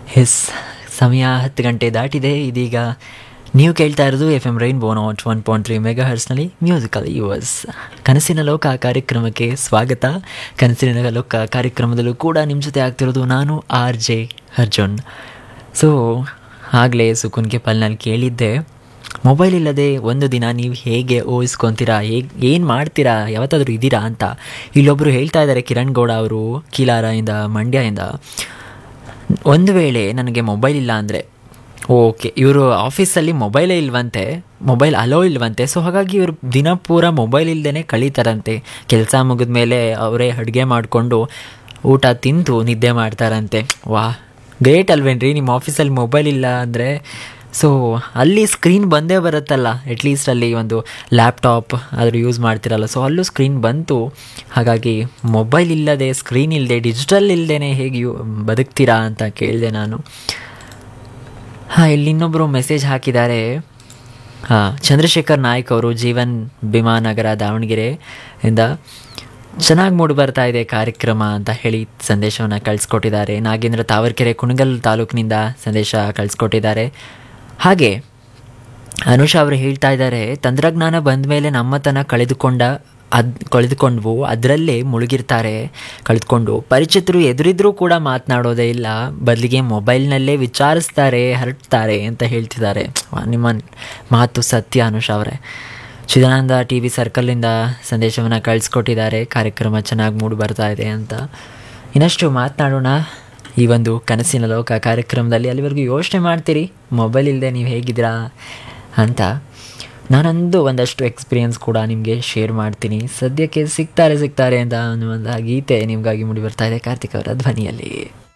S ಸಮಯ ಹತ್ತು ಗಂಟೆ ದಾಟಿದೆ ಇದೀಗ ನೀವು ಕೇಳ್ತಾ ಇರೋದು ಎಫ್ ಎಮ್ ರೈನ್ ಬೋನಾಟ್ ಒನ್ ಪಾಯಿಂಟ್ ತ್ರೀ ಮೆಗಾ ಹರ್ಸ್ನಲ್ಲಿ ಮ್ಯೂಸಿಕಲ್ ಯುವರ್ಸ್ ಕನಸಿನ ಲೋಕ ಕಾರ್ಯಕ್ರಮಕ್ಕೆ ಸ್ವಾಗತ ಕನಸಿನ ಲೋಕ ಕಾರ್ಯಕ್ರಮದಲ್ಲೂ ಕೂಡ ನಿಮ್ಮ ಜೊತೆ ಆಗ್ತಿರೋದು ನಾನು ಆರ್ ಜೆ ಅರ್ಜುನ್ ಸೊ ಆಗಲೇ ಸುಕುನ್ಗೆ ಪಲ್ನಲ್ಲಿ ಕೇಳಿದ್ದೆ ಮೊಬೈಲ್ ಇಲ್ಲದೆ ಒಂದು ದಿನ ನೀವು ಹೇಗೆ ಊಹಿಸ್ಕೊತೀರಾ ಹೇಗೆ ಏನು ಮಾಡ್ತೀರಾ ಯಾವತ್ತಾದರೂ ಇದ್ದೀರಾ ಅಂತ ಇಲ್ಲೊಬ್ಬರು ಹೇಳ್ತಾ ಇದ್ದಾರೆ ಕಿರಣ್ ಗೌಡ ಅವರು ಕೀಲಾರದಿಂದ ಮಂಡ್ಯದಿಂದ ಒಂದು ವೇಳೆ ನನಗೆ ಮೊಬೈಲ್ ಇಲ್ಲ ಅಂದರೆ ಓಕೆ ಇವರು ಆಫೀಸಲ್ಲಿ ಮೊಬೈಲೇ ಇಲ್ವಂತೆ ಮೊಬೈಲ್ ಅಲೋ ಇಲ್ವಂತೆ ಸೊ ಹಾಗಾಗಿ ಇವರು ದಿನ ಪೂರ ಮೊಬೈಲ್ ಇಲ್ಲದೇ ಕಳೀತಾರಂತೆ ಕೆಲಸ ಮುಗಿದ ಮೇಲೆ ಅವರೇ ಅಡುಗೆ ಮಾಡಿಕೊಂಡು ಊಟ ತಿಂದು ನಿದ್ದೆ ಮಾಡ್ತಾರಂತೆ ವಾ ಗ್ರೇಟ್ ಅಲ್ವೇನ್ರಿ ನಿಮ್ಮ ಆಫೀಸಲ್ಲಿ ಮೊಬೈಲ್ ಇಲ್ಲ ಅಂದರೆ ಸೊ ಅಲ್ಲಿ ಸ್ಕ್ರೀನ್ ಬಂದೇ ಬರುತ್ತಲ್ಲ ಅಟ್ಲೀಸ್ಟ್ ಅಲ್ಲಿ ಒಂದು ಲ್ಯಾಪ್ಟಾಪ್ ಆದರೂ ಯೂಸ್ ಮಾಡ್ತಿರಲ್ಲ ಸೊ ಅಲ್ಲೂ ಸ್ಕ್ರೀನ್ ಬಂತು ಹಾಗಾಗಿ ಮೊಬೈಲ್ ಇಲ್ಲದೆ ಸ್ಕ್ರೀನ್ ಇಲ್ಲದೆ ಡಿಜಿಟಲ್ ಇಲ್ಲದೇ ಹೇಗೆ ಯೂ ಬದುಕ್ತೀರಾ ಅಂತ ಕೇಳಿದೆ ನಾನು ಹಾಂ ಇಲ್ಲಿ ಇನ್ನೊಬ್ಬರು ಮೆಸೇಜ್ ಹಾಕಿದ್ದಾರೆ ಹಾಂ ಚಂದ್ರಶೇಖರ್ ನಾಯ್ಕ್ ಅವರು ಜೀವನ್ ಭೀಮಾನಗರ ದಾವಣಗೆರೆ ಇಂದ ಚೆನ್ನಾಗಿ ಮೂಡಿ ಬರ್ತಾ ಇದೆ ಕಾರ್ಯಕ್ರಮ ಅಂತ ಹೇಳಿ ಸಂದೇಶವನ್ನು ಕಳಿಸ್ಕೊಟ್ಟಿದ್ದಾರೆ ನಾಗೇಂದ್ರ ತಾವರ್ಕೆರೆ ಕುಣಗಲ್ ತಾಲೂಕಿನಿಂದ ಸಂದೇಶ ಕಳಿಸ್ಕೊಟ್ಟಿದ್ದಾರೆ ಹಾಗೆ ಅನುಷ ಅವರು ಹೇಳ್ತಾ ಇದ್ದಾರೆ ತಂತ್ರಜ್ಞಾನ ಬಂದ ಮೇಲೆ ನಮ್ಮತನ ಕಳೆದುಕೊಂಡ ಅದ್ ಕಳೆದುಕೊಂಡ್ವು ಅದರಲ್ಲೇ ಮುಳುಗಿರ್ತಾರೆ ಕಳೆದುಕೊಂಡು ಪರಿಚಿತರು ಎದುರಿದ್ರೂ ಕೂಡ ಮಾತನಾಡೋದೇ ಇಲ್ಲ ಬದಲಿಗೆ ಮೊಬೈಲ್ನಲ್ಲೇ ವಿಚಾರಿಸ್ತಾರೆ ಹರಡ್ತಾರೆ ಅಂತ ಹೇಳ್ತಿದ್ದಾರೆ ವಾ, ನಿಮ್ಮ ಮಾತು ಸತ್ಯ ಅನುಷ ಅವರೇ ಚಿದಾನಂದ ಟಿ ವಿ ಸರ್ಕಲಿಂದ ಸಂದೇಶವನ್ನು ಕಳಿಸ್ಕೊಟ್ಟಿದ್ದಾರೆ ಕಾರ್ಯಕ್ರಮ ಚೆನ್ನಾಗಿ ಮೂಡಿ ಬರ್ತಾ ಇದೆ ಅಂತ ಇನ್ನಷ್ಟು ಮಾತನಾಡೋಣ ಈ ಒಂದು ಕನಸಿನ ಲೋಕ ಕಾರ್ಯಕ್ರಮದಲ್ಲಿ ಅಲ್ಲಿವರೆಗೂ ಯೋಚನೆ ಮಾಡ್ತೀರಿ ಮೊಬೈಲ್ ಇಲ್ಲದೆ ನೀವು ಹೇಗಿದ್ದೀರಾ ಅಂತ ನಾನೊಂದು ಒಂದಷ್ಟು ಎಕ್ಸ್ಪೀರಿಯನ್ಸ್ ಕೂಡ ನಿಮಗೆ ಶೇರ್ ಮಾಡ್ತೀನಿ ಸದ್ಯಕ್ಕೆ ಸಿಗ್ತಾರೆ ಸಿಗ್ತಾರೆ ಅಂತ ಅನ್ನುವಂಥ ಗೀತೆ ನಿಮಗಾಗಿ ಮೂಡಿ ಬರ್ತಾ ಇದೆ ಕಾರ್ತಿಕ್ ಅವರ ಧ್ವನಿಯಲ್ಲಿ